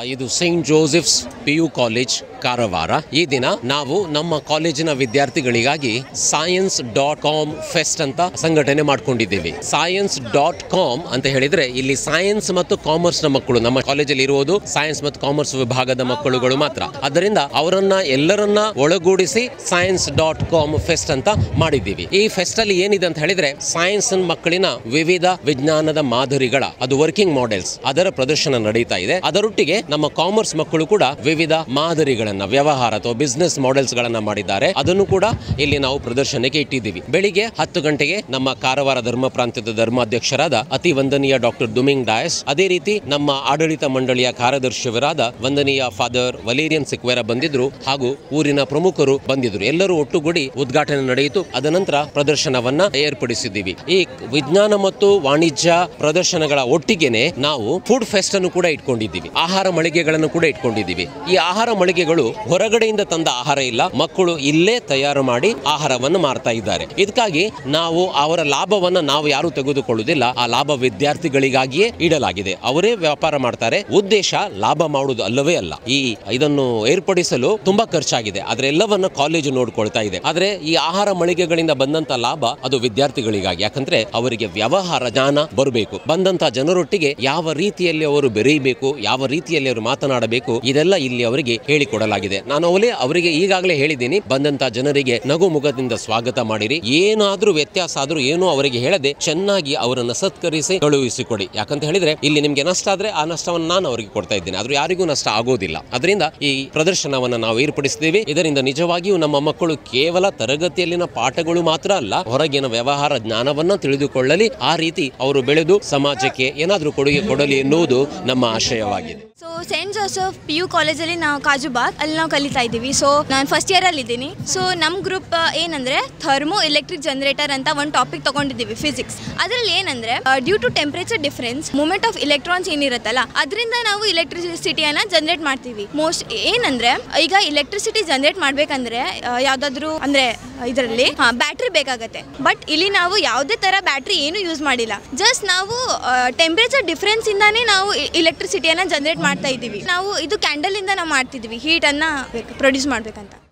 ಇದು Saint Joseph's P U college Karwar ಈ ದಿನ ನಾವು ನಮ್ಮ ಕಾಲೇಜಿನ ವಿದ್ಯಾರ್ಥಿಗಳಿಗಾಗಿ ಸೈನ್ಸ್ ಡಾಟ್ ಕಾಮ್ ಫೆಸ್ಟ್ ಅಂತ ಸಂಘಟನೆ ಮಾಡ್ಕೊಂಡಿದ್ದೀವಿ ಸೈನ್ಸ್ ಡಾಟ್ ಕಾಮ್ ಅಂತ ಹೇಳಿದ್ರೆ ಇಲ್ಲಿ ಸೈನ್ಸ್ ಮತ್ತು ಕಾಮರ್ಸ್ ನ ಮಕ್ಕಳು ನಮ್ಮ ಕಾಲೇಜಲ್ಲಿ ಇರುವುದು ಸೈನ್ಸ್ ಮತ್ತು ಕಾಮರ್ಸ್ ವಿಭಾಗದ ಮಕ್ಕಳುಗಳು ಮಾತ್ರ ಅದರಿಂದ ಅವರನ್ನ ಎಲ್ಲರನ್ನ ಒಳಗೂಡಿಸಿ ಸೈನ್ಸ್ ಡಾಟ್ ಕಾಮ್ ಫೆಸ್ಟ್ ಅಂತ ಮಾಡಿದ್ದೀವಿ ಈ ಫೆಸ್ಟ್ ಅಲ್ಲಿ ಏನಿದೆ ಅಂತ ಹೇಳಿದ್ರೆ ಸೈನ್ಸ್ ಮಕ್ಕಳಿನ ವಿವಿಧ ವಿಜ್ಞಾನದ ಮಾದರಿಗಳ ಅದು ವರ್ಕಿಂಗ್ ಮಾಡೆಲ್ಸ್ ಅದರ ಪ್ರದರ್ಶನ ನಡೀತಾ ಇದೆ ಅದರೊಟ್ಟಿಗೆ ನಮ್ಮ ಕಾಮರ್ಸ್ ಮಕ್ಕಳು ಕೂಡ ವಿವಿಧ ಮಾದರಿಗಳನ್ನ ವ್ಯವಹಾರ ಅಥವಾ ಬಿಸ್ನೆಸ್ ಮಾಡೆಲ್ಸ್ ಗಳನ್ನ ಮಾಡಿದ್ದಾರೆ ಅದನ್ನು ಕೂಡ ಇಲ್ಲಿ ನಾವು ಪ್ರದರ್ಶನಕ್ಕೆ ಇಟ್ಟಿದ್ದೀವಿ ಬೆಳಿಗ್ಗೆ ಹತ್ತು ಗಂಟೆಗೆ ನಮ್ಮ ಕಾರವಾರ ಧರ್ಮ ಪ್ರಾಂತ್ಯದ ಧರ್ಮಾಧ್ಯಕ್ಷರಾದ ಅತಿ ವಂದನೀಯ ಡಾಕ್ಟರ್ ಡುಮಿಂಗ್ ಡಾಯಸ್ ಅದೇ ರೀತಿ ನಮ್ಮ ಆಡಳಿತ ಮಂಡಳಿಯ ಕಾರ್ಯದರ್ಶಿಯವರಾದ ವಂದನೀಯ ಫಾದರ್ ವಲೇರಿಯನ್ ಸಿಕ್ವೇರ ಬಂದಿದ್ರು ಹಾಗೂ ಊರಿನ ಪ್ರಮುಖರು ಬಂದಿದ್ರು ಎಲ್ಲರೂ ಒಟ್ಟುಗೂಡಿ ಉದ್ಘಾಟನೆ ನಡೆಯಿತು ಅದನಂತರ ಪ್ರದರ್ಶನವನ್ನ ಏರ್ಪಡಿಸಿದ್ದೀವಿ ಈ ವಿಜ್ಞಾನ ಮತ್ತು ವಾಣಿಜ್ಯ ಪ್ರದರ್ಶನಗಳ ಒಟ್ಟಿಗೆನೆ ನಾವು ಫುಡ್ ಫೆಸ್ಟ್ ಅನ್ನು ಕೂಡ ಇಟ್ಕೊಂಡಿದ್ದೀವಿ ಆಹಾರ ಮಳಿಗೆಗಳನ್ನು ಕೂಡ ಇಟ್ಕೊಂಡಿದ್ದೀವಿ ಈ ಆಹಾರ ಮಳಿಗೆಗಳು ಹೊರಗಡೆಯಿಂದ ತಂದ ಆಹಾರ ಇಲ್ಲ ಮಕ್ಕಳು ಇಲ್ಲೇ ತಯಾರು ಮಾಡಿ ಆಹಾರವನ್ನು ಮಾರ್ತಾ ಇದ್ದಾರೆ ಇದಕ್ಕಾಗಿ ನಾವು ಅವರ ಲಾಭವನ್ನ ನಾವು ಯಾರು ತೆಗೆದುಕೊಳ್ಳುವುದಿಲ್ಲ ಆ ಲಾಭ ವಿದ್ಯಾರ್ಥಿಗಳಿಗಾಗಿಯೇ ಇಡಲಾಗಿದೆ ಅವರೇ ವ್ಯಾಪಾರ ಮಾಡ್ತಾರೆ ಉದ್ದೇಶ ಲಾಭ ಮಾಡುವುದು ಅಲ್ಲವೇ ಅಲ್ಲ ಈ ಇದನ್ನು ಏರ್ಪಡಿಸಲು ತುಂಬಾ ಖರ್ಚಾಗಿದೆ ಆದ್ರೆ ಎಲ್ಲವನ್ನ ಕಾಲೇಜು ನೋಡ್ಕೊಳ್ತಾ ಇದೆ ಆದ್ರೆ ಈ ಆಹಾರ ಮಳಿಗೆಗಳಿಂದ ಬಂದಂತ ಲಾಭ ಅದು ವಿದ್ಯಾರ್ಥಿಗಳಿಗಾಗಿ ಯಾಕಂದ್ರೆ ಅವರಿಗೆ ವ್ಯವಹಾರ ಜ್ಞಾನ ಬರಬೇಕು ಬಂದಂತ ಜನರೊಟ್ಟಿಗೆ ಯಾವ ರೀತಿಯಲ್ಲಿ ಅವರು ಬೆರೆಯಬೇಕು ಯಾವ ರೀತಿಯಲ್ಲಿ ಅವರು ಮಾತನಾಡಬೇಕು ಇದೆಲ್ಲ ಇಲ್ಲಿ ಅವರಿಗೆ ಹೇಳಿಕೊಡಲಾಗಿದೆ ನಾನು ಅವಲೇ ಅವರಿಗೆ ಈಗಾಗಲೇ ಹೇಳಿದ್ದೀನಿ ಬಂದಂತ ಜನರಿಗೆ ನಗು ಮುಖದಿಂದ ಸ್ವಾಗತ ಮಾಡಿರಿ ಏನಾದ್ರೂ ವ್ಯತ್ಯಾಸ ಆದ್ರೂ ಏನೋ ಅವರಿಗೆ ಹೇಳದೆ ಚೆನ್ನಾಗಿ ಅವರನ್ನ ಸತ್ಕರಿಸಿ ಕಳುಹಿಸಿಕೊಡಿ ಯಾಕಂತ ಹೇಳಿದ್ರೆ ಇಲ್ಲಿ ನಿಮ್ಗೆ ನಷ್ಟ ಆದ್ರೆ ಆ ನಷ್ಟವನ್ನು ನಾನು ಅವರಿಗೆ ಕೊಡ್ತಾ ಇದ್ದೇನೆ ಆದ್ರೂ ಯಾರಿಗೂ ನಷ್ಟ ಆಗೋದಿಲ್ಲ ಅದರಿಂದ ಈ ಪ್ರದರ್ಶನವನ್ನ ನಾವು ಏರ್ಪಡಿಸಿದ್ದೇವೆ ಇದರಿಂದ ನಿಜವಾಗಿಯೂ ನಮ್ಮ ಮಕ್ಕಳು ಕೇವಲ ತರಗತಿಯಲ್ಲಿನ ಪಾಠಗಳು ಮಾತ್ರ ಅಲ್ಲ ಹೊರಗಿನ ವ್ಯವಹಾರ ಜ್ಞಾನವನ್ನ ತಿಳಿದುಕೊಳ್ಳಲಿ ಆ ರೀತಿ ಅವರು ಬೆಳೆದು ಸಮಾಜಕ್ಕೆ ಏನಾದ್ರೂ ಕೊಡುಗೆ ಕೊಡಲಿ ಎನ್ನುವುದು ನಮ್ಮ ಆಶಯವಾಗಿದೆ so Saint Joseph P U ಕಾಲೇಜಲ್ಲಿ ನಾವು ಕಾಜುಬಾಗ್ ಅಲ್ಲಿ ನಾವು ಕಲಿತಾ ಇದ್ದೀವಿ ಸೊ ನಾನು ಫಸ್ಟ್ ಇಯರಲ್ಲಿ ಇದ್ದೀನಿ ಸೊ ನಮ್ಮ ಗ್ರೂಪ್ ಏನಂದ್ರೆ ಥರ್ಮೋ ಎಲೆಕ್ಟ್ರಿಕ್ ಜನರೇಟರ್ ಅಂತ ಒಂದು ಟಾಪಿಕ್ ತಗೊಂಡಿದ್ದೀವಿ ಫಿಸಿಕ್ಸ್ ಅದರಲ್ಲಿ ಏನಂದ್ರೆ due to temperature difference moment of electrons ಏನಿರುತ್ತಲ್ಲ ಅದರಿಂದ ನಾವು ಇಲೆಕ್ಟ್ರಿಸಿಟಿಯನ್ನ ಜನರೇಟ್ ಮಾಡ್ತೀವಿ ಮೋಸ್ಟ್ ಏನಂದ್ರೆ ಈಗ ಇಲೆಕ್ಟ್ರಿಸಿಟಿ ಜನರೇಟ್ ಮಾಡ್ಬೇಕಂದ್ರೆ ಯಾವ್ದಾದ್ರು ಅಂದ್ರೆ ಇದರಲ್ಲಿ ಬ್ಯಾಟ್ರಿ ಬೇಕಾಗತ್ತೆ ಬಟ್ ಇಲ್ಲಿ ನಾವು ಯಾವುದೇ ತರ ಬ್ಯಾಟ್ರಿ ಏನು ಯೂಸ್ ಮಾಡಿಲ್ಲ ಜಸ್ಟ್ ನಾವು ಟೆಂಪರೇಚರ್ ಡಿಫರೆನ್ಸ್ ಇಂದಾನೇ ನಾವು ಇಲೆಕ್ಟ್ರಿಸಿಟಿಯನ್ನ ಜನರೇಟ್ ಮಾಡ್ತಾ ಇದ್ದೀವಿ ನಾವು ಇದು ಕ್ಯಾಂಡಲ್ ಇಂದ ನಾವು ಮಾಡ್ತಿದ್ವಿ ಹೀಟ್ ಅನ್ನ ಪ್ರೊಡ್ಯೂಸ್ ಮಾಡ್ಬೇಕಂತ